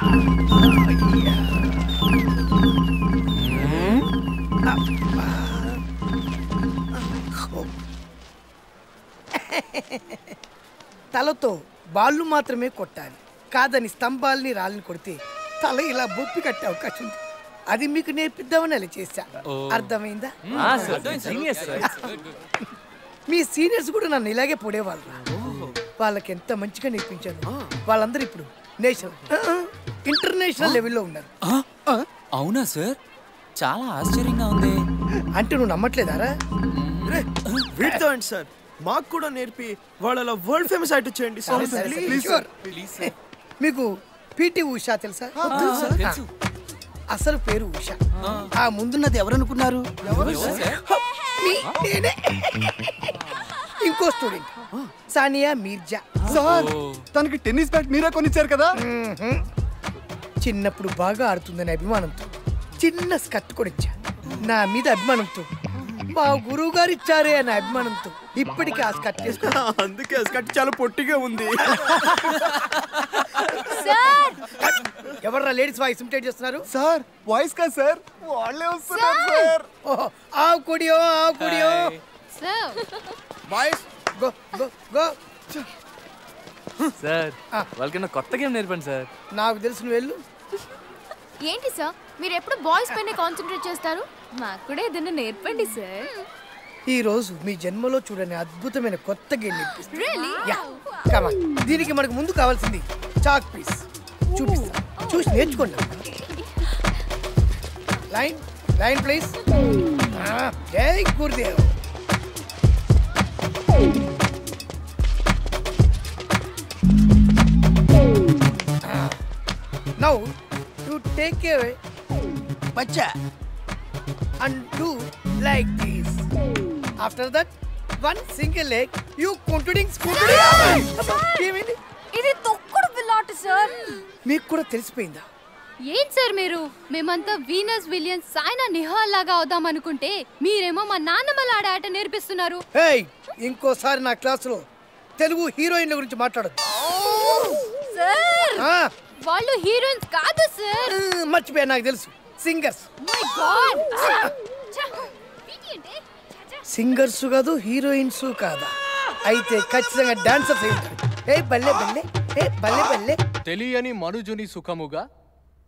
తలతో బాళ్ళు మాత్రమే కొట్టాలి కాదని స్తంభాల్ని రాళ్ళని కొడితే తల ఇలా బొప్పి కట్టే అవకాశం ఉంది అది మీకు నేర్పిద్దామని అలా చేశా అర్థమైందా మీ సీనియర్స్ కూడా నన్ను ఇలాగే పొడేవాళ్ళు వాళ్ళకి ఎంత మంచిగా నేర్పించాను వాళ్ళందరూ ఇప్పుడు నేషనల్ ఇంటర్నేషనల్ లెవెల్లో ఉన్నారు అవునా సార్ చాలా ఆశ్చర్యంగా ఉంది అంటే నువ్వు నమ్మట్లేదారా వీటితో అండి సార్ మాకు కూడా నేర్పి వాళ్ళ వరల్డ్ ఫేమస్ అయ్యేట్టు చేయండి సార్ సరే, సరే, ప్లీజ్ sure. మీకు పిటి ఉషా తెలుసా తెలుసు. అసలు పేరు ఉషా ఆ ముందున్నది ఎవరనుకున్నారు మీ- నేనే. ఇంకో స్టూడెంట్ సానియా మీర్జా సార్ తనకి టెన్నిస్ బ్యాట్ మీరే కొనిచ్చారు కదా చిన్నప్పుడు బాగా ఆడుతుందని అభిమానంతో చిన్న స్కర్ట్ కొనిచ్చా నా మీద అభిమానంతో మా గురువు గారు ఇచ్చారే అనే అభిమానంతో ఇప్పటికీ ఆ స్కర్ట్ వేసుకున్నా అందుకే స్కట్ చాలా పొట్టిగా ఉంది సార్ ఎవర్రా లేడీస్ వాయిస్ ఇమిటేట్ చేస్తున్నారు సార్ వాయిస్ కా సార్ వాళ్ళే వస్తున్నారు సార్ ఓహో, ఆవు కుడియో ఆవు కుడియో sir boys go go go sir వాళ్ళకన్నా కొత్త గేమ్ నేర్పండి సార్ నాకు తెలిసిన వెళ్ళు ఏంటి సార్ మీరు ఎప్పుడు బాయ్స్ పైన కాన్సన్ట్రేట్ చేస్తారు మాకు కూడా ఏదైనా నేర్పండి సార్ ఈ రోజు మీ జన్మలో చూడని అద్భుతమైన కొత్త గేమ్ నేర్పిస్తా రియలీ యా కమాన్ దీనికి మనకు ముందు కావాల్సింది చాక్ పీస్ చూపిస్తా చూసి నేర్చుకోండి line line please Jai Gurudev now you take a బచ్చా and do like this. After that, one single leg, you controlling ఏమైంది ఇది తొక్కుడు పిల్లాట సార్ మీకు కూడా తెలిసిపోయిందా ఏం సార్ మీరు మేమంతా వీనస్ విలియన్స్ సాయినా నిహాల్ లాగా అవుదాం అనుకుంటే మీరేమో మా నాన్నమ్మల ఆడే ఆట నేర్పిస్తున్నారు హేయ్ ఇంకోసారి నా క్లాసులో తెలుగు హీరోయిన్ల గురించి మాట్లాడదు సార్ వాళ్ళు హీరోయిన్స్ కాదు సార్ మర్చిపోయా నాకు తెలుసు సింగర్స్ మై గాడ్ సింగర్స్ కాదు హీరోయిన్స్ కాదా అయితే ఖచ్చితంగా డాన్సర్స్ అయి ఉంటారు ఏ బల్లె బల్లె ఏ బల్లె బల్లె తెలియని మనుజుని సుఖముగా